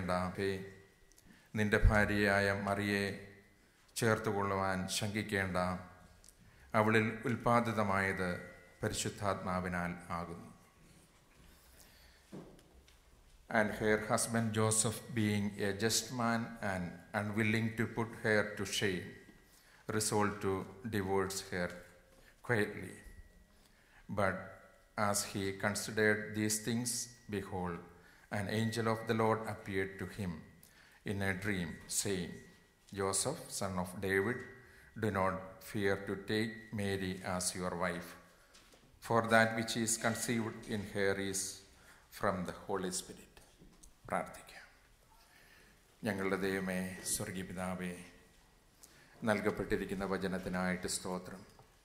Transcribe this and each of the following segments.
ഭയപ്പെടേണ്ട പേ നിന്റെ ഭാര്യയായ മറിയെ ചേർത്തുകൊള്ളുവാൻ ശങ്കിക്കേണ്ട അവളിൽ ഉൽപാദിതമായത് പരിശുദ്ധാത്മാവിനാൽ ആകുന്നു and her husband Joseph, being a just man and unwilling to put her to shame, resolved to divorce her quietly. But as he considered these things, behold, an angel of the Lord appeared to him in a dream, saying, Joseph, son of David, do not fear to take Mary as your wife, for that which is conceived in her is from the Holy Spirit. പ്രാർത്ഥിക്കാം ഞങ്ങളുടെ ദൈവമേ സ്വർഗീയ പിതാവേ നൽകപ്പെട്ടിരിക്കുന്ന വചനത്തിനായിട്ട് സ്തോത്രം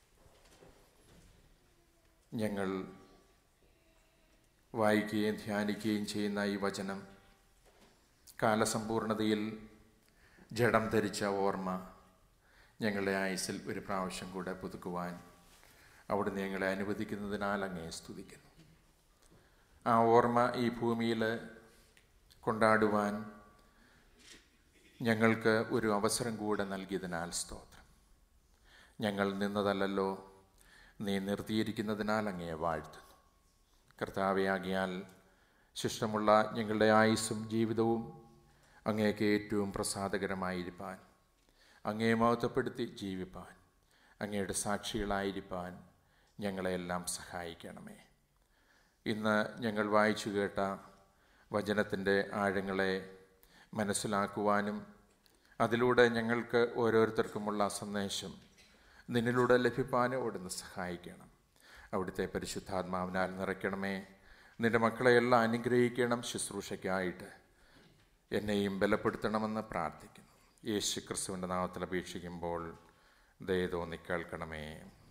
ഞങ്ങൾ വായിക്കുകയും ധ്യാനിക്കുകയും ചെയ്യുന്ന ഈ വചനം കാലസമ്പൂർണതയിൽ ജഡം ധരിച്ച ഓർമ്മ ഞങ്ങളുടെ ആയുസിൽ ഒരു പ്രാവശ്യം കൂടെ പുതുക്കുവാൻ അവിടുന്ന് ഞങ്ങളെ അനുവദിക്കുന്നതിനാൽ അങ്ങേ സ്തുതിക്കുന്നു ആ ഓർമ്മ ഈ ഭൂമിയിൽ കൊണ്ടാടുവാൻ ഞങ്ങൾക്ക് ഒരു അവസരം കൂടെ നൽകിയതിനാൽ സ്തോത്രം ഞങ്ങൾ നിന്നതല്ലല്ലോ നീ നിർത്തിയിരിക്കുന്നതിനാൽ അങ്ങേ വാഴ്ത്തുന്നു കർത്താവയാകിയാൽ ശിഷ്ടമുള്ള ഞങ്ങളുടെ ആയുസ്സും ജീവിതവും അങ്ങേക്ക് ഏറ്റവും പ്രസാദകരമായിരിക്കാൻ അങ്ങേ മഹത്വപ്പെടുത്തി ജീവിപ്പാൻ അങ്ങയുടെ സാക്ഷികളായിരിക്കാൻ ഞങ്ങളെയെല്ലാം സഹായിക്കണമേ ഇന്ന് ഞങ്ങൾ വായിച്ചു കേട്ട വചനത്തിൻ്റെ ആഴങ്ങളെ മനസ്സിലാക്കുവാനും അതിലൂടെ ഞങ്ങൾക്ക് ഓരോരുത്തർക്കുമുള്ള സന്ദേശം നിന്നിലൂടെ ലഭിപ്പാനും അവിടുന്ന് സഹായിക്കണം അവിടുത്തെ പരിശുദ്ധാത്മാവിനാൽ നിറയ്ക്കണമേ നിന്റെ മക്കളെയെല്ലാം അനുഗ്രഹിക്കണം ശുശ്രൂഷയ്ക്കായിട്ട് എന്നെയും ബലപ്പെടുത്തണമെന്ന് പ്രാർത്ഥിക്കുന്നു യേശു ക്രിസ്തുവിൻ്റെ നാമത്തിൽ അപേക്ഷിക്കുമ്പോൾ ദയ തോന്നി കേൾക്കണമേ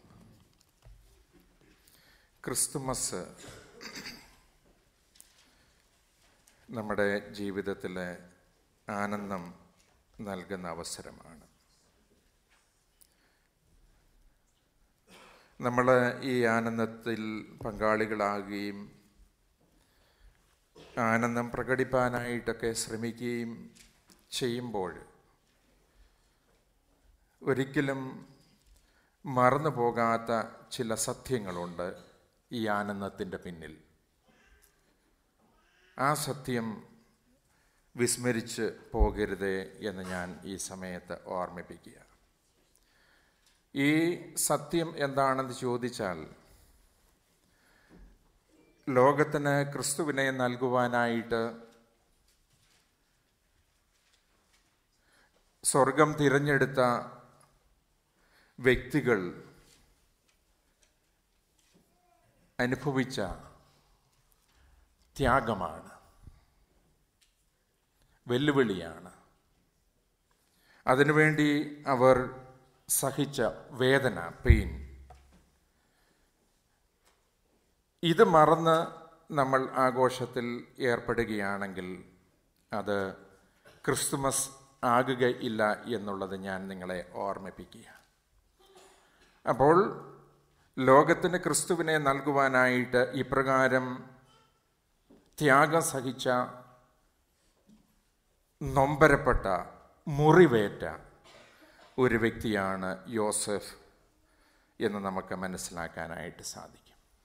ക്രിസ്തുമസ് നമ്മുടെ ജീവിതത്തിലെ ആനന്ദം നൽകുന്ന അവസരമാണ് നമ്മൾ ഈ ആനന്ദത്തിൽ പങ്കാളികളാകുകയും ആനന്ദം പ്രകടിപ്പാനായിട്ടൊക്കെ ശ്രമിക്കുകയും ചെയ്യുമ്പോൾ ഒരിക്കലും മറന്നു പോകാത്ത ചില സത്യങ്ങളുണ്ട് ഈ ആനന്ദത്തിൻ്റെ പിന്നിൽ ആ സത്യം വിസ്മരിച്ച് പോകരുതേ എന്ന് ഞാൻ ഈ സമയത്ത് ഓർമ്മിപ്പിക്കുക ഈ സത്യം എന്താണെന്ന് ചോദിച്ചാൽ ലോകത്തിന് ക്രിസ്തുവിനെ നൽകുവാനായിട്ട് സ്വർഗം തിരഞ്ഞെടുത്ത വ്യക്തികൾ അനുഭവിച്ച ത്യാഗമാണ് വെല്ലുവിളിയാണ് അതിനുവേണ്ടി അവർ സഹിച്ച വേദന പെയിൻ ഇത് മറന്ന് നമ്മൾ ആഘോഷത്തിൽ ഏർപ്പെടുകയാണെങ്കിൽ അത് ക്രിസ്തുമസ് ആകുകയില്ല എന്നുള്ളത് ഞാൻ നിങ്ങളെ ഓർമ്മിപ്പിക്കുക അപ്പോൾ ലോകത്തിന് ക്രിസ്തുവിനെ നൽകുവാനായിട്ട് ഇപ്രകാരം ത്യാഗം സഹിച്ച നൊമ്പരപ്പെട്ട മുറിവേറ്റ ഒരു വ്യക്തിയാണ് യോസഫ് എന്ന് നമുക്ക് മനസ്സിലാക്കാനായിട്ട് സാധിക്കും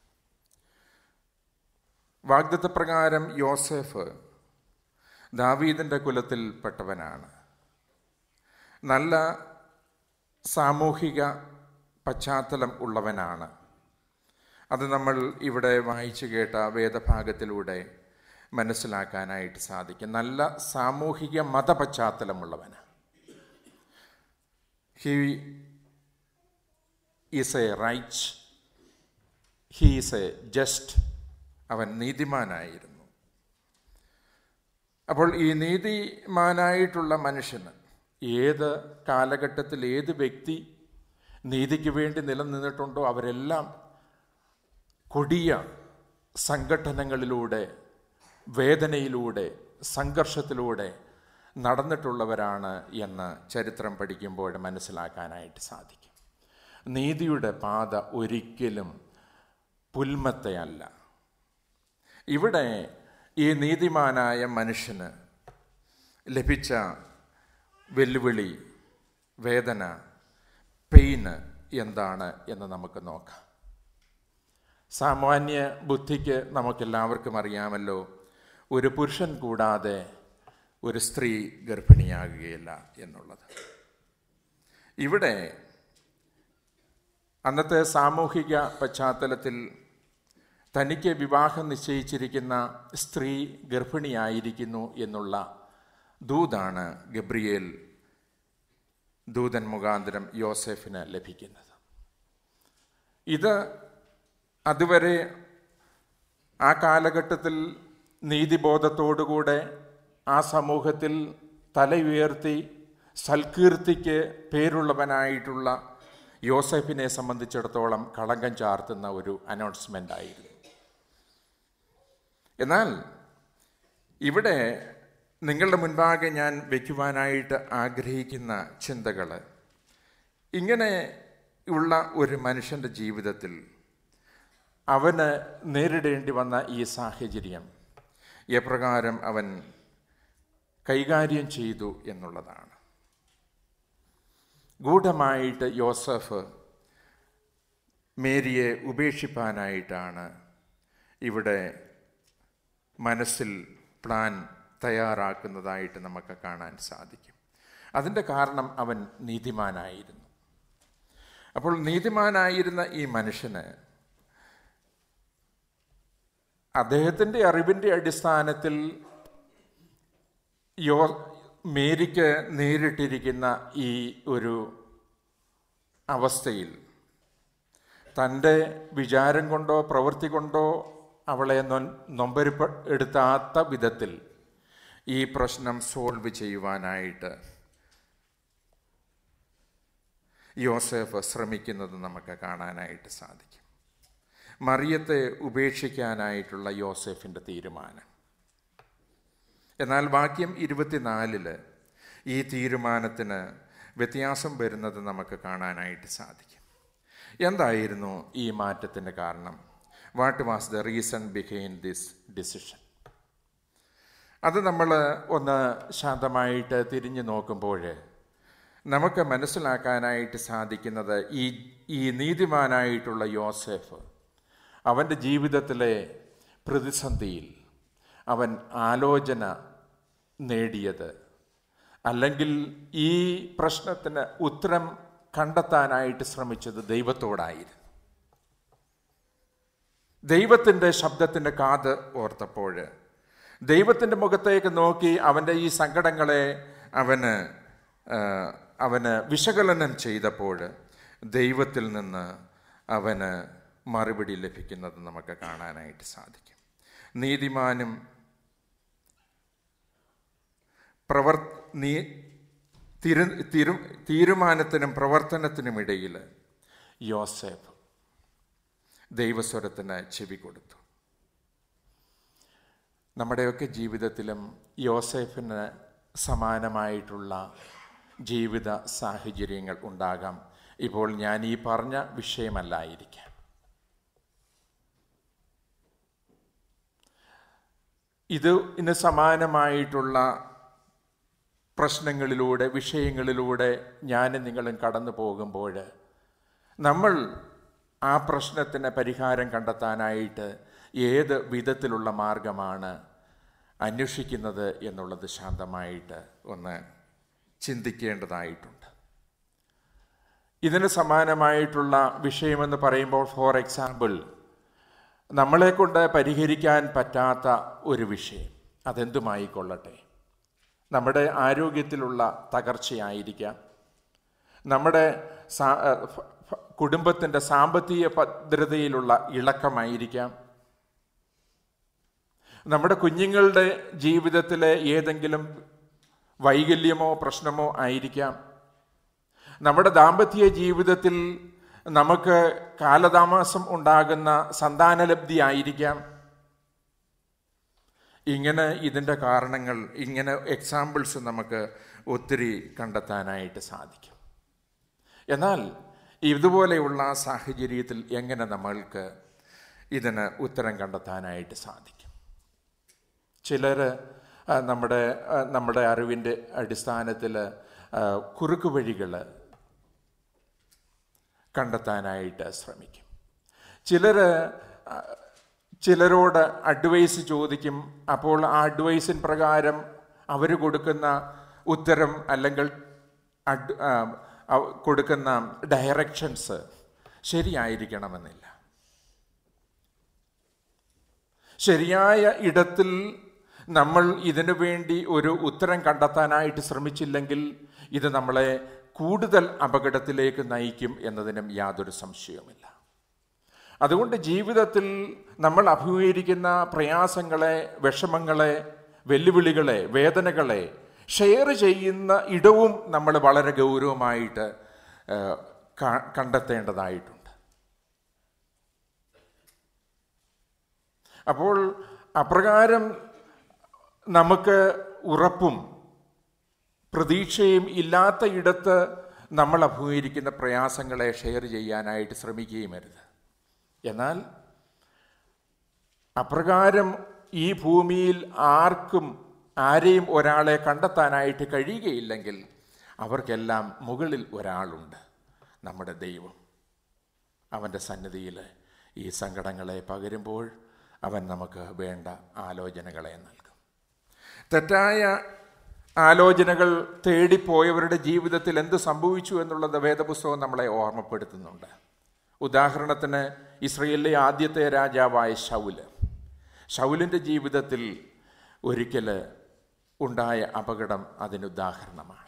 വാഗ്ദത്തപ്രകാരം യോസഫ് ദാവീദിൻ്റെ കുലത്തിൽപ്പെട്ടവനാണ് നല്ല സാമൂഹിക പശ്ചാത്തലം ഉള്ളവനാണ് അത് നമ്മൾ ഇവിടെ വായിച്ചു കേട്ട വേദഭാഗത്തിലൂടെ മനസ്സിലാക്കാനായിട്ട് സാധിക്കും നല്ല സാമൂഹിക മതപശ്ചാത്തലമുള്ളവന് he is a right he is a just അവൻ നീതിമാനായിരുന്നു അപ്പോൾ ഈ നീതിമാനായിട്ടുള്ള മനുഷ്യന് ഏത് കാലഘട്ടത്തിൽ ഏത് വ്യക്തി നീതിക്ക് വേണ്ടി നിലനിന്നിട്ടുണ്ടോ അവരെല്ലാം കൊടിയ സംഘടനകളിലൂടെ വേദനയിലൂടെ സംഘർഷത്തിലൂടെ നടന്നിട്ടുള്ളവരാണ് എന്ന് ചരിത്രം പഠിക്കുമ്പോൾ മനസ്സിലാക്കാനായിട്ട് സാധിക്കും നീതിയുടെ പാത ഒരിക്കലും പുൽമത്തയല്ല ഇവിടെ ഈ നീതിമാനായ മനുഷ്യന് ലഭിച്ച വെല്ലുവിളി വേദന പെയിന് എന്താണ് എന്ന് നമുക്ക് നോക്കാം സാമാന്യ ബുദ്ധിക്ക് നമുക്കെല്ലാവർക്കും അറിയാമല്ലോ ഒരു പുരുഷൻ കൂടാതെ ഒരു സ്ത്രീ ഗർഭിണിയാകുകയില്ല എന്നുള്ളത് ഇവിടെ അന്നത്തെ സാമൂഹിക പശ്ചാത്തലത്തിൽ തനിക്ക് വിവാഹം നിശ്ചയിച്ചിരിക്കുന്ന സ്ത്രീ ഗർഭിണിയായിരിക്കുന്നു എന്നുള്ള ദൂതാണ് ഗബ്രിയേൽ ദൂതൻ മുഖാന്തരം യോസെഫിന് ലഭിക്കുന്നത് ഇത് അതുവരെ ആ കാലഘട്ടത്തിൽ നീതിബോധത്തോടുകൂടെ ആ സമൂഹത്തിൽ തല ഉയർത്തി സൽകീർത്തിക്ക് പേരുള്ളവനായിട്ടുള്ള യോസഫിനെ സംബന്ധിച്ചിടത്തോളം കളങ്കം ചാർത്തുന്ന ഒരു അനൗൺസ്മെൻ്റ് ആയിരുന്നു എന്നാൽ ഇവിടെ നിങ്ങളുടെ മുൻപാകെ ഞാൻ വയ്ക്കുവാനായിട്ട് ആഗ്രഹിക്കുന്ന ചിന്തകൾ ഇങ്ങനെ ഉള്ള ഒരു മനുഷ്യൻ്റെ ജീവിതത്തിൽ അവന് നേരിടേണ്ടി വന്ന ഈ സാഹചര്യം എപ്രകാരം അവൻ കൈകാര്യം ചെയ്തു എന്നുള്ളതാണ് ഗൂഢമായിട്ട് യോസഫ് മേരിയെ ഉപേക്ഷിപ്പാനായിട്ടാണ് ഇവിടെ മനസ്സിൽ പ്ലാൻ തയ്യാറാക്കുന്നതായിട്ട് നമുക്ക് കാണാൻ സാധിക്കും അതിൻ്റെ കാരണം അവൻ നീതിമാനായിരുന്നു അപ്പോൾ നീതിമാനായിരുന്ന ഈ മനുഷ്യന് അദ്ദേഹത്തിൻ്റെ അറിവിൻ്റെ അടിസ്ഥാനത്തിൽ യോ മേരിക്ക് നേരിട്ടിരിക്കുന്ന ഈ ഒരു അവസ്ഥയിൽ തൻ്റെ വിചാരം കൊണ്ടോ പ്രവൃത്തി കൊണ്ടോ അവളെ നൊമ്പരിപ്പ എടുത്താത്ത വിധത്തിൽ ഈ പ്രശ്നം സോൾവ് ചെയ്യുവാനായിട്ട് യോസഫ് ശ്രമിക്കുന്നത് നമുക്ക് കാണാനായിട്ട് സാധിക്കും മറിയത്തെ ഉപേക്ഷിക്കാനായിട്ടുള്ള യോസെഫിൻ്റെ തീരുമാനം എന്നാൽ വാക്യം ഇരുപത്തിനാലില് ഈ തീരുമാനത്തിന് വ്യത്യാസം വരുന്നത് നമുക്ക് കാണാനായിട്ട് സാധിക്കും എന്തായിരുന്നു ഈ മാറ്റത്തിൻ്റെ കാരണം what was the reason behind this decision അത് നമ്മൾ ഒന്ന് ശാന്തമായിട്ട് തിരിഞ്ഞു നോക്കുമ്പോൾ നമുക്ക് മനസ്സിലാക്കാനായിട്ട് സാധിക്കുന്നത് ഈ ഈ നീതിമാനായിട്ടുള്ള യോസെഫ് അവൻ്റെ ജീവിതത്തിലെ പ്രതിസന്ധിയിൽ അവൻ ആലോചന നേടിയത് അല്ലെങ്കിൽ ഈ പ്രശ്നത്തിന് ഉത്തരം കണ്ടെത്താനായിട്ട് ശ്രമിച്ചത് ദൈവത്തോടായിരുന്നു ദൈവത്തിൻ്റെ ശബ്ദത്തിൻ്റെ കാത് ഓർത്തപ്പോൾ ദൈവത്തിൻ്റെ മുഖത്തേക്ക് നോക്കി അവൻ്റെ ഈ സങ്കടങ്ങളെ അവന് അവന് വിശകലനം ചെയ്തപ്പോൾ ദൈവത്തിൽ നിന്ന് അവന് മറുപടി ലഭിക്കുന്നത് നമുക്ക് കാണാനായിട്ട് സാധിക്കും നീതിമാനും പ്രവർ നീ തിരു തിരു തീരുമാനത്തിനും പ്രവർത്തനത്തിനുമിടയിൽ യോസേഫ് ദൈവസ്വരത്തിന് ചെവി കൊടുത്തു നമ്മുടെയൊക്കെ ജീവിതത്തിലും യോസേഫിന് സമാനമായിട്ടുള്ള ജീവിത സാഹചര്യങ്ങൾ ഉണ്ടാകാം ഇപ്പോൾ ഞാൻ ഈ പറഞ്ഞ വിഷയമല്ലായിരിക്കാം ഇത് ഇന്ന് സമാനമായിട്ടുള്ള പ്രശ്നങ്ങളിലൂടെ വിഷയങ്ങളിലൂടെ ഞാനും നിങ്ങളും കടന്നു പോകുമ്പോൾ നമ്മൾ ആ പ്രശ്നത്തിന് പരിഹാരം കണ്ടെത്താനായിട്ട് ഏത് വിധത്തിലുള്ള മാർഗമാണ് അന്വേഷിക്കുന്നത് എന്നുള്ളത് ശാന്തമായിട്ട് ഒന്ന് ചിന്തിക്കേണ്ടതായിട്ടുണ്ട് ഇതിന് സമാനമായിട്ടുള്ള വിഷയമെന്ന് പറയുമ്പോൾ ഫോർ എക്സാമ്പിൾ നമ്മളെ കൊണ്ട് പരിഹരിക്കാൻ പറ്റാത്ത ഒരു വിഷയം അതെന്തുമായിക്കൊള്ളട്ടെ നമ്മുടെ ആരോഗ്യത്തിലുള്ള തകർച്ചയായിരിക്കാം നമ്മുടെ കുടുംബത്തിൻ്റെ സാമ്പത്തിക ഭദ്രതയിലുള്ള ഇളക്കമായിരിക്കാം നമ്മുടെ കുഞ്ഞുങ്ങളുടെ ജീവിതത്തിലെ ഏതെങ്കിലും വൈകല്യമോ പ്രശ്നമോ ആയിരിക്കാം നമ്മുടെ ദാമ്പത്യ ജീവിതത്തിൽ നമുക്ക് കാലതാമസം ഉണ്ടാകുന്ന സന്താനലബ്ധി ആയിരിക്കാം ഇങ്ങനെ ഇതിൻ്റെ കാരണങ്ങൾ ഇങ്ങനെ എക്സാമ്പിൾസ് നമുക്ക് ഒത്തിരി കണ്ടെത്താനായിട്ട് സാധിക്കും എന്നാൽ ഇതുപോലെയുള്ള സാഹചര്യത്തിൽ എങ്ങനെ നമ്മൾക്ക് ഇതിന് ഉത്തരം കണ്ടെത്താനായിട്ട് സാധിക്കും ചിലർ ആ, നമ്മുടെ ആ, നമ്മുടെ അറിവിൻ്റെ അടിസ്ഥാനത്തിൽ കുറുക്ക് വഴികൾ കണ്ടെത്താനായിട്ട് ശ്രമിക്കും ചിലർ ചിലരോട് അഡ്വൈസ് ചോദിക്കും അപ്പോൾ ആ അഡ്വൈസിൻ പ്രകാരം അവർ കൊടുക്കുന്ന ഉത്തരം അല്ലെങ്കിൽ അഡ് ആ, അവ- കൊടുക്കുന്ന ഡയറക്ഷൻസ് ശരിയായിരിക്കണമെന്നില്ല ശരിയായ ഇടത്തിൽ നമ്മൾ ഇതിനു വേണ്ടി ഒരു ഉത്തരം കണ്ടെത്താനായിട്ട് ശ്രമിച്ചില്ലെങ്കിൽ ഇത് നമ്മളെ കൂടുതൽ അപകടത്തിലേക്ക് നയിക്കും എന്നതിനും യാതൊരു സംശയവുമില്ല അതുകൊണ്ട് ജീവിതത്തിൽ നമ്മൾ അഭിമുഖീകരിക്കുന്ന പ്രയാസങ്ങളെ വിഷമങ്ങളെ വെല്ലുവിളികളെ വേദനകളെ ഷെയർ ചെയ്യുന്ന ഇടവും നമ്മൾ വളരെ ഗൗരവമായിട്ട് ആ, ക- കണ്ടെത്തേണ്ടതായിട്ടുണ്ട് അപ്പോൾ അപ്രകാരം നമുക്ക് ഉറപ്പും പ്രതീക്ഷയും ഇല്ലാത്ത ഇടത്ത് നമ്മൾ അഭിമുഖീകരിക്കുന്ന പ്രയാസങ്ങളെ ഷെയർ ചെയ്യാനായിട്ട് ശ്രമിക്കുകയും അരുത് എന്നാൽ അപ്രകാരം ഈ ഭൂമിയിൽ ആർക്കും ആരെയും ഒരാളെ കണ്ടെത്താനായിട്ട് കഴിയുകയില്ലെങ്കിൽ അവർക്കെല്ലാം മുകളിൽ ഒരാളുണ്ട് നമ്മുടെ ദൈവം അവൻ്റെ സന്നിധിയിൽ ഈ സങ്കടങ്ങളെ പകരുമ്പോൾ അവൻ നമുക്ക് വേണ്ട ആലോചനകളെ നൽകും തെറ്റായ ആലോചനകൾ തേടിപ്പോയവരുടെ ജീവിതത്തിൽ എന്ത് സംഭവിച്ചു എന്നുള്ളത് വേദപുസ്തകം നമ്മളെ ഓർമ്മപ്പെടുത്തുന്നുണ്ട് ഉദാഹരണത്തിന് ഇസ്രയേലിലെ ആദ്യത്തെ രാജാവായ ശൗല് ശൗലിൻ്റെ ജീവിതത്തിൽ ഒരിക്കൽ ഉണ്ടായ അപകടം അതിനുദാഹരണമാണ്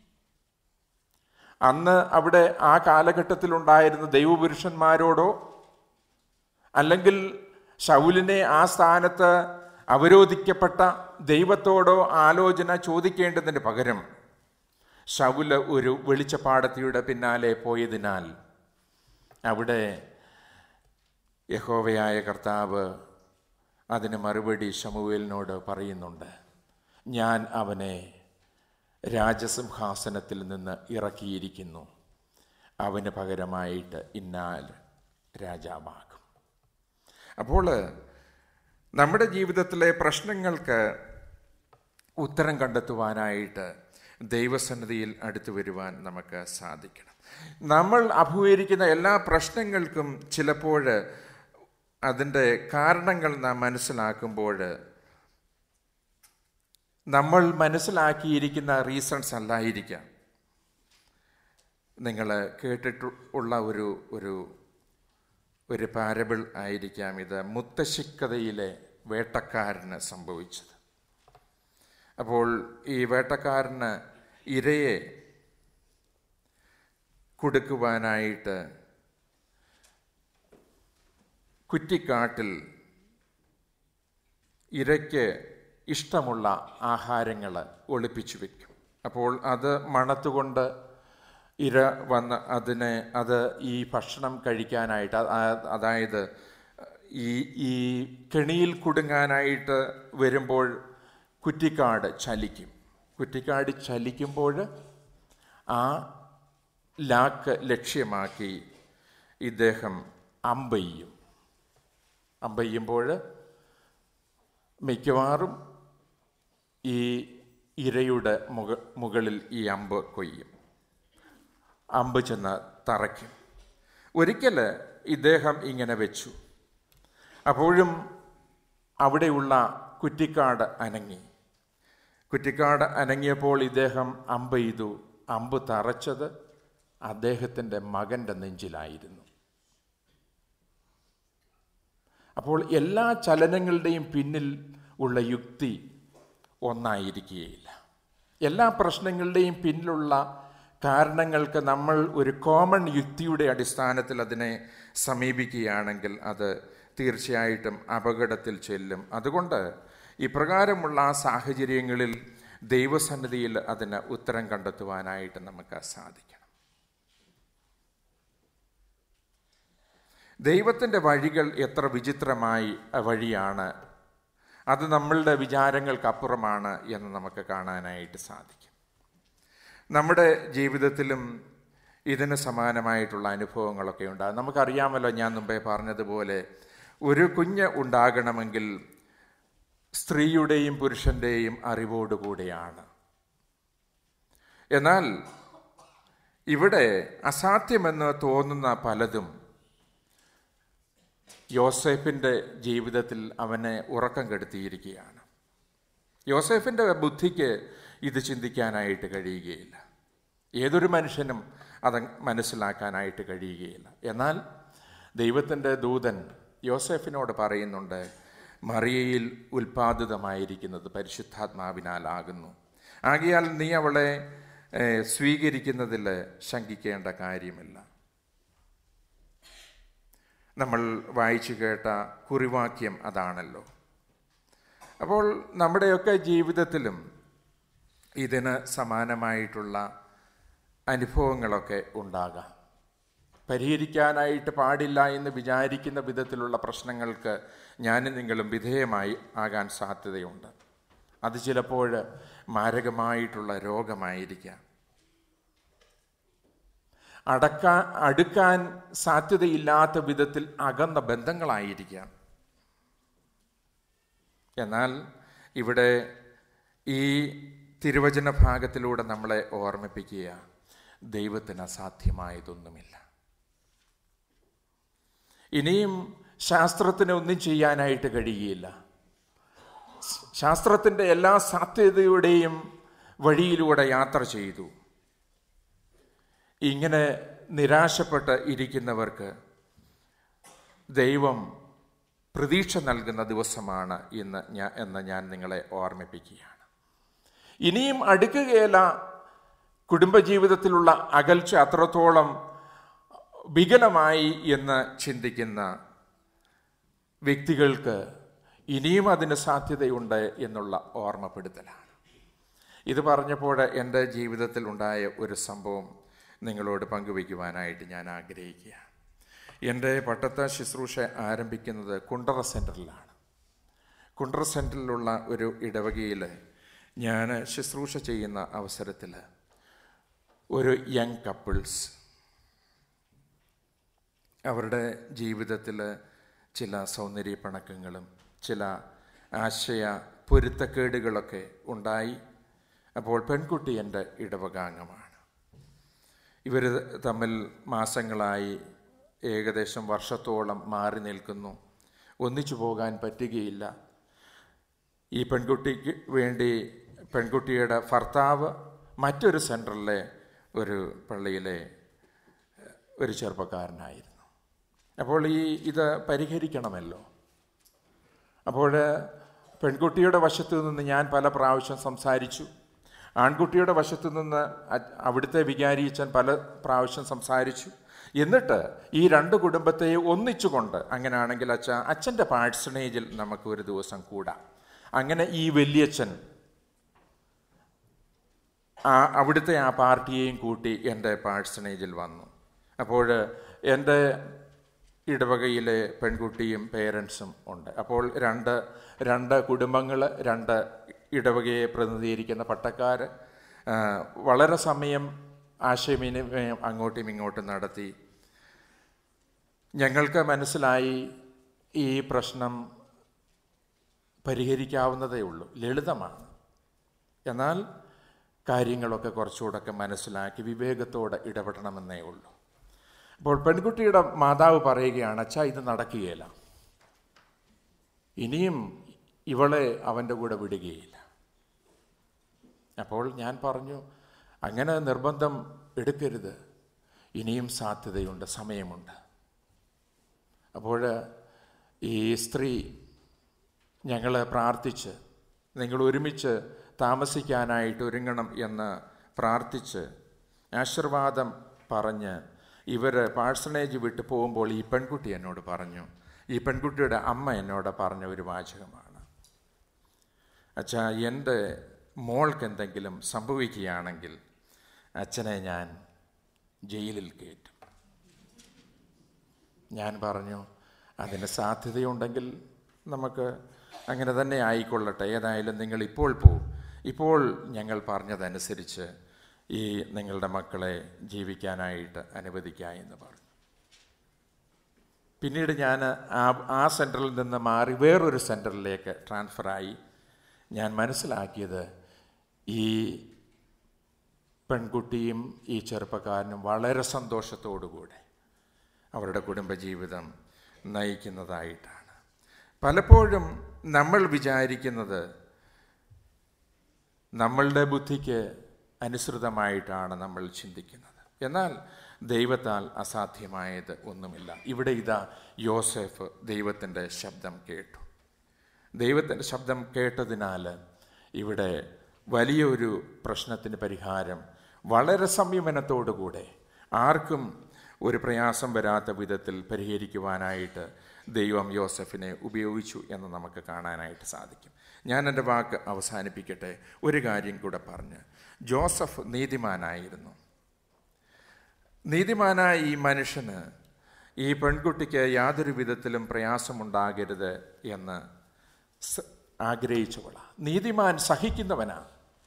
അന്ന് അവിടെ ആ കാലഘട്ടത്തിലുണ്ടായിരുന്ന ദൈവപുരുഷന്മാരോടോ അല്ലെങ്കിൽ ശൗലിനെ ആ സ്ഥാനത്ത് അവരോധിക്കപ്പെട്ട ദൈവത്തോടോ ആലോചന ചോദിക്കേണ്ടതിന് പകരം ശൗല് ഒരു വെളിച്ചപ്പാടത്തിയുടെ പിന്നാലെ പോയതിനാൽ അവിടെ യഹോവയായ കർത്താവ് അതിന് മറുപടി ശമുവേലിനോട് പറയുന്നുണ്ട് ഞാൻ അവനെ രാജസിംഹാസനത്തിൽ നിന്ന് ഇറക്കിയിരിക്കുന്നു അവന് പകരമായിട്ട് ഇന്നാൽ രാജാവാകും അപ്പോൾ നമ്മുടെ ജീവിതത്തിലെ പ്രശ്നങ്ങൾക്ക് ഉത്തരം കണ്ടെത്തുവാനായിട്ട് ദൈവസന്നിധിയിൽ അടുത്തു വരുവാൻ നമുക്ക് സാധിക്കണം നമ്മൾ അഭിമുഖീകരിക്കുന്ന എല്ലാ പ്രശ്നങ്ങൾക്കും ചിലപ്പോൾ അതിൻ്റെ കാരണങ്ങൾ നാം മനസ്സിലാക്കുമ്പോൾ നമ്മൾ മനസ്സിലാക്കിയിരിക്കുന്ന റീസൺസ് അല്ലായിരിക്കാം നിങ്ങൾ കേട്ടിട്ട് ഉള്ള ഒരു ഒരു ഒരു പാരബിൾ ആയിരിക്കാം ഇത് മുത്തശ്ശിക്കഥയിലെ വേട്ടക്കാരന് സംഭവിച്ചത് അപ്പോൾ ഈ വേട്ടക്കാരന് ഇരയെ കൊടുക്കുവാനായിട്ട് കുറ്റിക്കാട്ടിൽ ഇരയ്ക്ക് ഇഷ്ടമുള്ള ആഹാരങ്ങൾ ഒളിപ്പിച്ചു വയ്ക്കും അപ്പോൾ അത് മണത്തുകൊണ്ട് ഇര വന്ന് അതിനെ അത് ഈ ഭക്ഷണം കഴിക്കാനായിട്ട് അ- ആ- അതായത് ഈ ഈ കെണിയിൽ കുടുങ്ങാനായിട്ട് വരുമ്പോൾ കുറ്റിക്കാട് ചലിക്കും കുറ്റിക്കാട് ചലിക്കുമ്പോൾ ആ ലാക്ക് ലക്ഷ്യമാക്കി ഇദ്ദേഹം അമ്പെയ്യും അമ്പെയ്യുമ്പോൾ മിക്കവാറും ഈ ഇരയുടെ മുക മുകളിൽ ഈ അമ്പ് കൊയ്യും അമ്പ് ചെന്ന് തറയ്ക്കും ഒരിക്കൽ ഇദ്ദേഹം ഇങ്ങനെ വെച്ചു അപ്പോഴും അവിടെയുള്ള കുറ്റിക്കാട് അനങ്ങി കുറ്റിക്കാട് അനങ്ങിയപ്പോൾ ഇദ്ദേഹം അമ്പ് ചെയ്തു അമ്പ് തറച്ചത് അദ്ദേഹത്തിൻ്റെ മകൻ്റെ നെഞ്ചിലായിരുന്നു അപ്പോൾ എല്ലാ ചലനങ്ങളുടെയും പിന്നിൽ ഉള്ള യുക്തി ഒന്നായിരിക്കുകയില്ല എല്ലാ പ്രശ്നങ്ങളുടെയും പിന്നിലുള്ള കാരണങ്ങൾക്ക് നമ്മൾ ഒരു കോമൺ യുക്തിയുടെ അടിസ്ഥാനത്തിൽ അതിനെ സമീപിക്കുകയാണെങ്കിൽ അത് തീർച്ചയായിട്ടും അപകടത്തിൽ ചെല്ലും അതുകൊണ്ട് ഇപ്രകാരമുള്ള ആ സാഹചര്യങ്ങളിൽ ദൈവസന്നിധിയിൽ അതിന് ഉത്തരം കണ്ടെത്തുവാനായിട്ട് നമുക്ക് സാധിക്കണം ദൈവത്തിൻ്റെ വഴികൾ എത്ര വിചിത്രമായി വഴിയാണ് അത് നമ്മളുടെ വിചാരങ്ങൾക്കപ്പുറമാണ് എന്ന് നമുക്ക് കാണാനായിട്ട് സാധിക്കും നമ്മുടെ ജീവിതത്തിലും ഇതിന് സമാനമായിട്ടുള്ള അനുഭവങ്ങളൊക്കെ ഉണ്ടാകും നമുക്കറിയാമല്ലോ ഞാൻ മുമ്പേ പറഞ്ഞതുപോലെ ഒരു കുഞ്ഞ് ഉണ്ടാകണമെങ്കിൽ സ്ത്രീയുടെയും പുരുഷൻ്റെയും അറിവോടുകൂടിയാണ് എന്നാൽ ഇവിടെ അസാധ്യമെന്ന് തോന്നുന്ന പലതും യോസേഫിൻ്റെ ജീവിതത്തിൽ അവനെ ഉറക്കം കെടുത്തിയിരിക്കുകയാണ് യോസേഫിൻ്റെ ബുദ്ധിക്ക് ഇത് ചിന്തിക്കാനായിട്ട് കഴിയുകയില്ല ഏതൊരു മനുഷ്യനും അത് മനസ്സിലാക്കാനായിട്ട് കഴിയുകയില്ല എന്നാൽ ദൈവത്തിൻ്റെ ദൂതൻ യോസേഫിനോട് പറയുന്നുണ്ട് മറിയയിൽ ഉൽപാദിതമായിരിക്കുന്നത് പരിശുദ്ധാത്മാവിനാലാകുന്നു ആകിയാൽ നീ അവളെ ഏഹ്, സ്വീകരിക്കുന്നതിൽ ശങ്കിക്കേണ്ട കാര്യമില്ല നമ്മൾ വായിച്ചു കേട്ട കുറിവാക്യം അതാണല്ലോ അപ്പോൾ നമ്മുടെയൊക്കെ ജീവിതത്തിലും ഇതിന് സമാനമായിട്ടുള്ള അനുഭവങ്ങളൊക്കെ ഉണ്ടാകാം പരിഹരിക്കാനായിട്ട് പാടില്ല എന്ന് വിചാരിക്കുന്ന വിധത്തിലുള്ള പ്രശ്നങ്ങൾക്ക് ഞാനും നിങ്ങളും വിധേയമായി ആകാൻ സാധ്യതയുണ്ട് അത് ചിലപ്പോൾ മാരകമായിട്ടുള്ള രോഗമായിരിക്കാം അടക്കാൻ അടുക്കാൻ സാധ്യതയില്ലാത്ത വിധത്തിൽ അകന്ന ബന്ധങ്ങളായിരിക്കാം എന്നാൽ ഇവിടെ ഈ തിരുവചന ഭാഗത്തിലൂടെ നമ്മളെ ഓർമ്മിപ്പിക്കുക ദൈവത്തിന് അസാധ്യമായതൊന്നുമില്ല ഇനിയും ശാസ്ത്രത്തിന് ഒന്നും ചെയ്യാനായിട്ട് കഴിയുകയില്ല ശാസ്ത്രത്തിൻ്റെ എല്ലാ സാധ്യതയുടെയും വഴിയിലൂടെ യാത്ര ചെയ്തു ഇങ്ങനെ നിരാശപ്പെട്ട് ഇരിക്കുന്നവർക്ക് ദൈവം പ്രതീക്ഷ നൽകുന്ന ദിവസമാണ് ഇന്ന് ഞാൻ എന്ന് ഞാൻ നിങ്ങളെ ഓർമ്മിപ്പിക്കുകയാണ് ഇനിയും അടുക്കുകയില്ല കുടുംബജീവിതത്തിലുള്ള അകൽച്ച അത്രത്തോളം വികലമായി എന്ന് ചിന്തിക്കുന്ന വ്യക്തികൾക്ക് ഇനിയും അതിന് സാധ്യതയുണ്ട് എന്നുള്ള ഓർമ്മപ്പെടുത്തലാണ് ഇത് പറഞ്ഞപ്പോൾ എൻ്റെ ജീവിതത്തിൽ ഉണ്ടായ ഒരു സംഭവം നിങ്ങളോട് പങ്കുവയ്ക്കുവാനായിട്ട് ഞാൻ ആഗ്രഹിക്കുക എൻ്റെ പട്ടത്ത ശുശ്രൂഷ ആരംഭിക്കുന്നത് കുണ്ടറ സെൻറ്ററിലാണ് കുണ്ടറ സെൻറ്ററിലുള്ള ഒരു ഇടവകയിൽ ഞാൻ ശുശ്രൂഷ ചെയ്യുന്ന അവസരത്തിൽ ഒരു യങ് കപ്പിൾസ് അവരുടെ ജീവിതത്തിൽ ചില സൗന്ദര്യ പിണക്കങ്ങളും ചില ആശയ പൊരുത്തക്കേടുകളൊക്കെ ഉണ്ടായി അപ്പോൾ പെൺകുട്ടി എൻ്റെ ഇടവകാംഗമാണ് ഇവർ തമ്മിൽ മാസങ്ങളായി ഏകദേശം വർഷത്തോളം മാറി നിൽക്കുന്നു ഒന്നിച്ചു പോകാൻ പറ്റുകയില്ല ഈ പെൺകുട്ടിക്ക് വേണ്ടി പെൺകുട്ടിയുടെ ഭർത്താവ് മറ്റൊരു സെൻറ്ററിലെ ഒരു പള്ളിയിലെ ഒരു ചെറുപ്പക്കാരനായിരുന്നു അപ്പോൾ ഈ ഇത് പരിഹരിക്കണമല്ലോ അപ്പോൾ പെൺകുട്ടിയുടെ വശത്തു നിന്ന് ഞാൻ പല പ്രാവശ്യം സംസാരിച്ചു ആൺകുട്ടിയുടെ വശത്തു നിന്ന് അ- അവിടുത്തെ വികാരിയച്ഛൻ പല പ്രാവശ്യം സംസാരിച്ചു എന്നിട്ട് ഈ രണ്ട് കുടുംബത്തെ ഒന്നിച്ചുകൊണ്ട് അങ്ങനെയാണെങ്കിൽ അച്ഛ അച്ഛൻ്റെ പാഴ്സണേജിൽ നമുക്ക് ഒരു ദിവസം കൂടാം അങ്ങനെ ഈ വലിയച്ഛൻ ആ അവിടുത്തെ ആ പാർട്ടിയെയും കൂട്ടി എൻ്റെ പാഴ്സണേജിൽ വന്നു അപ്പോൾ എൻ്റെ ഇടവകയിലെ പെൺകുട്ടിയും പേരൻസും ഉണ്ട് അപ്പോൾ രണ്ട് രണ്ട് കുടുംബങ്ങൾ രണ്ട് ഇടവകയെ പ്രതിനിധീകരിക്കുന്ന പട്ടക്കാർ ആ, വളരെ സമയം ആശയവിനിമയം അങ്ങോട്ടും ഇങ്ങോട്ടും നടത്തി ഞങ്ങൾക്ക് മനസ്സിലായി ഈ പ്രശ്നം പരിഹരിക്കാവുന്നതേ ഉള്ളൂ ലളിതമാണ് എന്നാൽ കാര്യങ്ങളൊക്കെ കുറച്ചുകൂടൊക്കെ മനസ്സിലാക്കി വിവേകത്തോടെ ഇടപെടണമെന്നേ ഉള്ളൂ അപ്പോൾ പെൺകുട്ടിയുടെ മാതാവ് പറയുകയാണ് അച്ഛാ ഇത് നടക്കുകയില്ല ഇനിയും ഇവളെ അവൻ്റെ കൂടെ വിടുകയില്ല അപ്പോൾ ഞാൻ പറഞ്ഞു അങ്ങനെ നിർബന്ധം എടുക്കരുത് ഇനിയും സാധ്യതയുണ്ട് സമയമുണ്ട് അപ്പോൾ ഈ സ്ത്രീ ഞങ്ങൾ പ്രാർത്ഥിച്ച് നിങ്ങൾ ഒരുമിച്ച് താമസിക്കാനായിട്ട് ഒരുങ്ങണം എന്ന് പ്രാർത്ഥിച്ച് ആശീർവാദം പറഞ്ഞ് ഇവർ പാഴ്സണേജ് വിട്ട് പോകുമ്പോൾ ഈ പെൺകുട്ടി എന്നോട് പറഞ്ഞു ഈ പെൺകുട്ടിയുടെ അമ്മ എന്നോട് പറഞ്ഞ ഒരു വാചകമാണ് അച്ഛാ എൻ്റെ മോൾക്ക് എന്തെങ്കിലും സംഭവിക്കുകയാണെങ്കിൽ അച്ഛനെ ഞാൻ ജയിലിൽ കയറ്റും ഞാൻ പറഞ്ഞു അതിന് സാധ്യതയുണ്ടെങ്കിൽ നമുക്ക് അങ്ങനെ തന്നെ ആയിക്കൊള്ളട്ടെ ഏതായാലും നിങ്ങൾ ഇപ്പോൾ പോവും ഇപ്പോൾ ഞങ്ങൾ പറഞ്ഞതനുസരിച്ച് ഈ നിങ്ങളുടെ മക്കളെ ജീവിക്കാനായിട്ട് അനുവദിക്കുക എന്ന് പറഞ്ഞു പിന്നീട് ഞാൻ ആ ആ സെൻറ്ററിൽ നിന്ന് മാറി വേറൊരു സെൻറ്ററിലേക്ക് ട്രാൻസ്ഫറായി ഞാൻ മനസ്സിലാക്കിയത് ഈ പെൺകുട്ടിയും ഈ ചെറുപ്പക്കാരനും വളരെ സന്തോഷത്തോടുകൂടെ അവരുടെ കുടുംബജീവിതം നയിക്കുന്നതായിട്ടാണ് പലപ്പോഴും നമ്മൾ വിചാരിക്കുന്നത് നമ്മളുടെ ബുദ്ധിക്ക് അനുസൃതമായിട്ടാണ് നമ്മൾ ചിന്തിക്കുന്നത് എന്നാൽ ദൈവത്താൽ അസാധ്യമായത് ഒന്നുമില്ല ഇവിടെ ഇതാ യോസെഫ് ദൈവത്തിൻ്റെ ശബ്ദം കേട്ടു ദൈവത്തിൻ്റെ ശബ്ദം കേട്ടതിനാൽ ഇവിടെ വലിയൊരു പ്രശ്നത്തിന് പരിഹാരം വളരെ സംയമനത്തോടുകൂടെ ആർക്കും ഒരു പ്രയാസം വരാത്ത വിധത്തിൽ പരിഹരിക്കുവാനായിട്ട് ദൈവം യോസഫിനെ ഉപയോഗിച്ചു എന്ന് നമുക്ക് കാണാനായിട്ട് സാധിക്കും ഞാൻ എൻ്റെ വാക്ക് അവസാനിപ്പിക്കട്ടെ ഒരു കാര്യം കൂടെ പറഞ്ഞ് ജോസഫ് നീതിമാനായിരുന്നു നീതിമാനായ ഈ മനുഷ്യന് ഈ പെൺകുട്ടിക്ക് യാതൊരു വിധത്തിലും പ്രയാസമുണ്ടാകരുത് എന്ന് സ- ആഗ്രഹിച്ചവളാ നീതിമാൻ സഹിക്കുന്നവനാ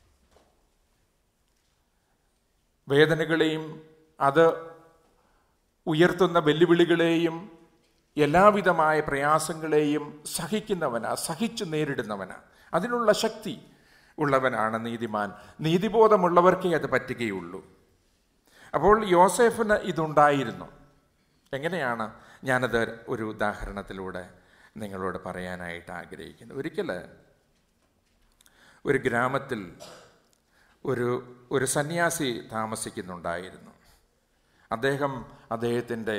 വേദനകളെയും അത് ഉയർത്തുന്ന വെല്ലുവിളികളെയും എല്ലാവിധമായ പ്രയാസങ്ങളെയും സഹിക്കുന്നവനാ സഹിച്ചു നേരിടുന്നവനാ അതിനുള്ള ശക്തി ഉള്ളവനാണ് നീതിമാൻ നീതിബോധമുള്ളവർക്കേ അത് പറ്റുകയുള്ളൂ അപ്പോൾ യോസേഫിന് ഇതുണ്ടായിരുന്നു എങ്ങനെയാണ് ഞാനത് ഒരു ഉദാഹരണത്തിലൂടെ നിങ്ങളോട് പറയാനായിട്ട് ആഗ്രഹിക്കുന്നത് ഒരിക്കൽ ഒരു ഗ്രാമത്തിൽ ഒരു ഒരു സന്യാസി താമസിക്കുന്നുണ്ടായിരുന്നു അദ്ദേഹം അദ്ദേഹത്തിൻ്റെ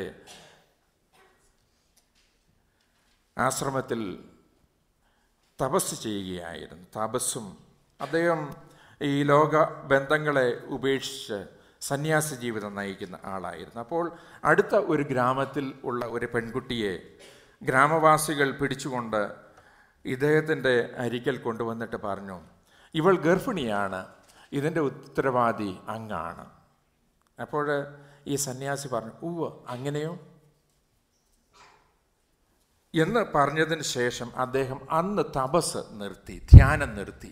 ആശ്രമത്തിൽ തപസ് ചെയ്യുകയായിരുന്നു തപസ്സും അദ്ദേഹം ഈ ലോക ബന്ധങ്ങളെ ഉപേക്ഷിച്ച് സന്യാസ ജീവിതം നയിക്കുന്ന ആളായിരുന്നു അപ്പോൾ അടുത്ത ഒരു ഗ്രാമത്തിൽ ഉള്ള ഒരു പെൺകുട്ടിയെ ഗ്രാമവാസികൾ പിടിച്ചുകൊണ്ട് ഇദ്ദേഹത്തിൻ്റെ അരിക്കൽ കൊണ്ടുവന്നിട്ട് പറഞ്ഞു ഇവൾ ഗർഭിണിയാണ് ഇതിൻ്റെ ഉത്തരവാദി അങ്ങാണ് അപ്പോൾ ഈ സന്യാസി പറഞ്ഞു ഉവ്വ് അങ്ങനെയോ എന്ന് പറഞ്ഞതിന് ശേഷം അദ്ദേഹം അന്ന് തപസ് നിർത്തി ധ്യാനം നിർത്തി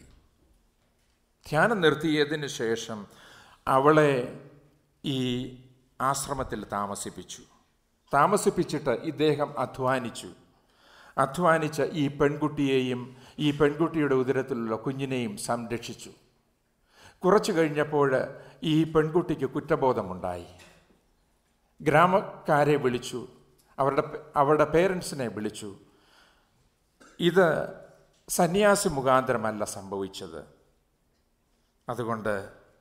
ധ്യാനം നിർത്തിയതിന് ശേഷം അവളെ ഈ ആശ്രമത്തിൽ താമസിപ്പിച്ചു താമസിപ്പിച്ചിട്ട് ഇദ്ദേഹം അധ്വാനിച്ചു അധ്വാനിച്ച ഈ പെൺകുട്ടിയെയും ഈ പെൺകുട്ടിയുടെ ഉദരത്തിലുള്ള കുഞ്ഞിനെയും സംരക്ഷിച്ചു കുറച്ചു കഴിഞ്ഞപ്പോൾ ഈ പെൺകുട്ടിക്ക് കുറ്റബോധമുണ്ടായി ഗ്രാമക്കാരെ വിളിച്ചു അവരുടെ അവരുടെ പേരൻസിനെ വിളിച്ചു ഇത് സന്യാസി മുഖാന്തരമല്ല സംഭവിച്ചത് അതുകൊണ്ട്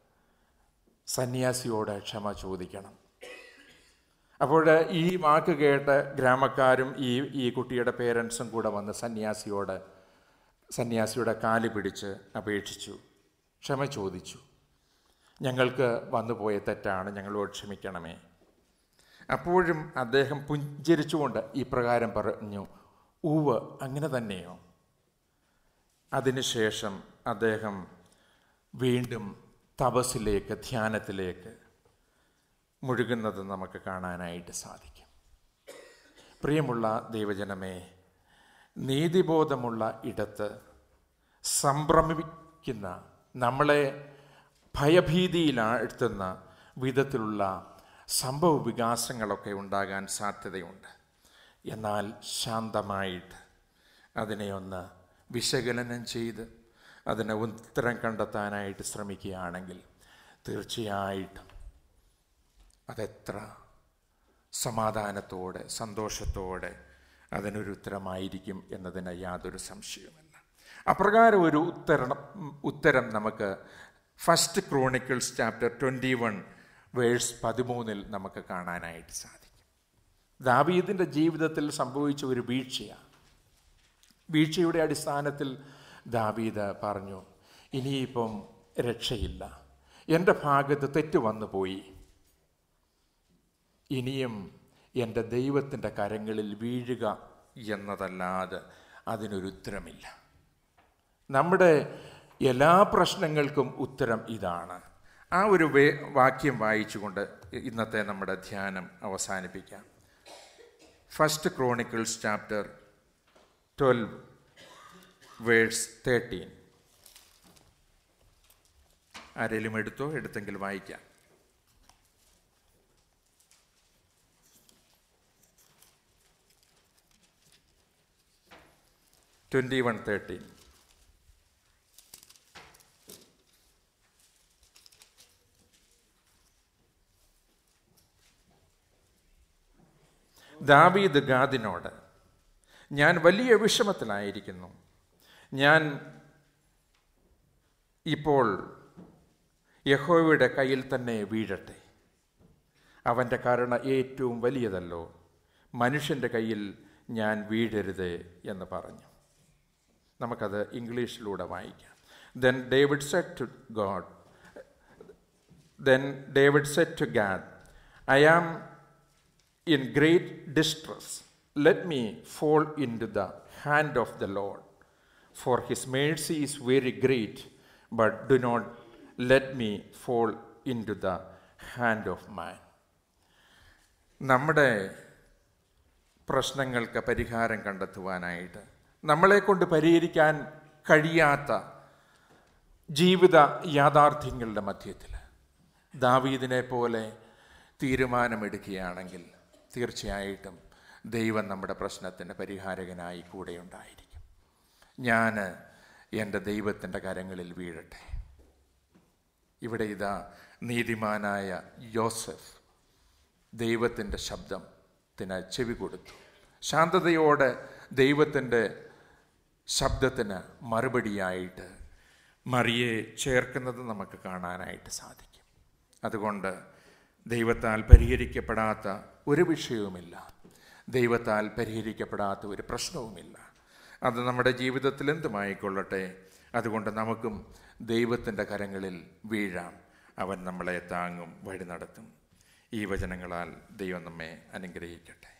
സന്യാസിയോട് ക്ഷമ ചോദിക്കണം അപ്പോൾ ഈ വാക്ക് കേട്ട് ഗ്രാമക്കാരും ഈ ഈ കുട്ടിയുടെ പേരൻസും കൂടെ വന്ന് സന്യാസിയോട് സന്യാസിയുടെ കാല് പിടിച്ച് അപേക്ഷിച്ചു ക്ഷമ ചോദിച്ചു ഞങ്ങൾക്ക് വന്നുപോയ തെറ്റാണ് ഞങ്ങളോട് ക്ഷമിക്കണമേ അപ്പോഴും അദ്ദേഹം പുഞ്ചിരിച്ചുകൊണ്ട് ഈ പ്രകാരം പറഞ്ഞു ഊവ് അങ്ങനെ തന്നെയോ അതിനുശേഷം അദ്ദേഹം വീണ്ടും തപസ്സിലേക്ക് ധ്യാനത്തിലേക്ക് മുഴുകുന്നത് നമുക്ക് കാണാനായിട്ട് സാധിക്കും പ്രിയമുള്ള ദൈവജനമേ നീതിബോധമുള്ള ഇടത്ത് സംഭ്രമിക്കുന്ന നമ്മളെ ഭയഭീതിയിലാഴ്ത്തുന്ന വിധത്തിലുള്ള സംഭവ വികാസങ്ങളൊക്കെ ഉണ്ടാകാൻ സാധ്യതയുണ്ട് എന്നാൽ ശാന്തമായിട്ട് അതിനെ ഒന്ന് വിശകലനം ചെയ്ത് അതിന് ഉത്തരം കണ്ടെത്താനായിട്ട് ശ്രമിക്കുകയാണെങ്കിൽ തീർച്ചയായിട്ടും അതെത്ര സമാധാനത്തോടെ സന്തോഷത്തോടെ അതിനൊരു ഉത്തരമായിരിക്കും എന്നതിന് യാതൊരു സംശയവുമില്ല അപ്രകാരം ഒരു ഉത്തരണം ഉത്തരം നമുക്ക് first Chronicles chapter twenty one verse പതിമൂന്നിൽ നമുക്ക് കാണാനായിട്ട് സാധിക്കും ദാവീദിൻ്റെ ജീവിതത്തിൽ സംഭവിച്ച ഒരു വീഴ്ചയാണ് വീഴ്ചയുടെ അടിസ്ഥാനത്തിൽ ദാവീദ് പറഞ്ഞു ഇനിയിപ്പം രക്ഷയില്ല എൻ്റെ ഭാഗത്ത് തെറ്റ് വന്നു പോയി ഇനിയും എൻ്റെ ദൈവത്തിൻ്റെ കരങ്ങളിൽ വീഴുക എന്നതല്ലാതെ അതിനൊരു ഉത്തരമില്ല നമ്മുടെ എല്ലാ പ്രശ്നങ്ങൾക്കും ഉത്തരം ഇതാണ് ആ ഒരു വേ വാക്യം വായിച്ചുകൊണ്ട് ഇന്നത്തെ നമ്മുടെ ധ്യാനം അവസാനിപ്പിക്കാം first Chronicles chapter twelve verse thirteen ആരെങ്കിലും എടുത്തോ എടുത്തെങ്കിൽ വായിക്കാം ട്വൻറ്റി വൺ തേർട്ടീൻ ദാവീദ് ഗാദിനോട് ഞാൻ വലിയ വിഷമത്തിലായിരിക്കുന്നു ഞാൻ ഇപ്പോൾ യഹോവയുടെ കയ്യിൽ തന്നെ വീഴട്ടെ അവൻ്റെ കരുണ ഏറ്റവും വലിയതല്ലോ മനുഷ്യൻ്റെ കയ്യിൽ ഞാൻ വീഴരുത് എന്ന് പറഞ്ഞു നമുക്കത് ഇംഗ്ലീഷിലൂടെ വായിക്കാം then David said to God then David said to God I am in great distress, let me fall into the hand of the Lord. For his mercy is very great, but do not let me fall into the hand of man. നമ്മുടെ പ്രശ്നങ്ങൾക്ക് പരിഹാരം കണ്ടെത്തുവാനായിട്ട് നമ്മളെ കൊണ്ട് പരിഹരിക്കാൻ കഴിയാത്ത ജീവിത യാഥാർത്ഥ്യങ്ങളുടെ മധ്യത്തിൽ ദാവീദിനെ പോലെ തീരുമാനമെടുക്കുകയാണെങ്കിൽ തീർച്ചയായിട്ടും ദൈവം നമ്മുടെ പ്രശ്നത്തിൻ്റെ പരിഹാരകനായി കൂടെ ഉണ്ടായിരിക്കും ഞാൻ എൻ്റെ ദൈവത്തിൻ്റെ കരങ്ങളിൽ വീഴട്ടെ ഇവിടെ ഇതാ നീതിമാനായ യോസഫ് ദൈവത്തിൻ്റെ ശബ്ദത്തിന് ചെവി കൊടുത്തു ശാന്തതയോടെ ദൈവത്തിൻ്റെ ശബ്ദത്തിന് മറുപടിയായിട്ട് മറിയെ ചേർക്കുന്നത് നമുക്ക് കാണാനായിട്ട് സാധിക്കും അതുകൊണ്ട് ദൈവത്താൽ പരിഹരിക്കപ്പെടാത്ത ഒരു വിഷയവുമില്ല ദൈവത്താൽ പരിഹരിക്കപ്പെടാത്ത ഒരു പ്രശ്നവുമില്ല അത് നമ്മുടെ ജീവിതത്തിൽ എന്തുമായിക്കൊള്ളട്ടെ അതുകൊണ്ട് നമുക്കും ദൈവത്തിൻ്റെ കരങ്ങളിൽ വീഴാം അവൻ നമ്മളെ താങ്ങും വഴി നടത്തും ഈ വചനങ്ങളാൽ ദൈവം നമ്മെ അനുഗ്രഹിക്കട്ടെ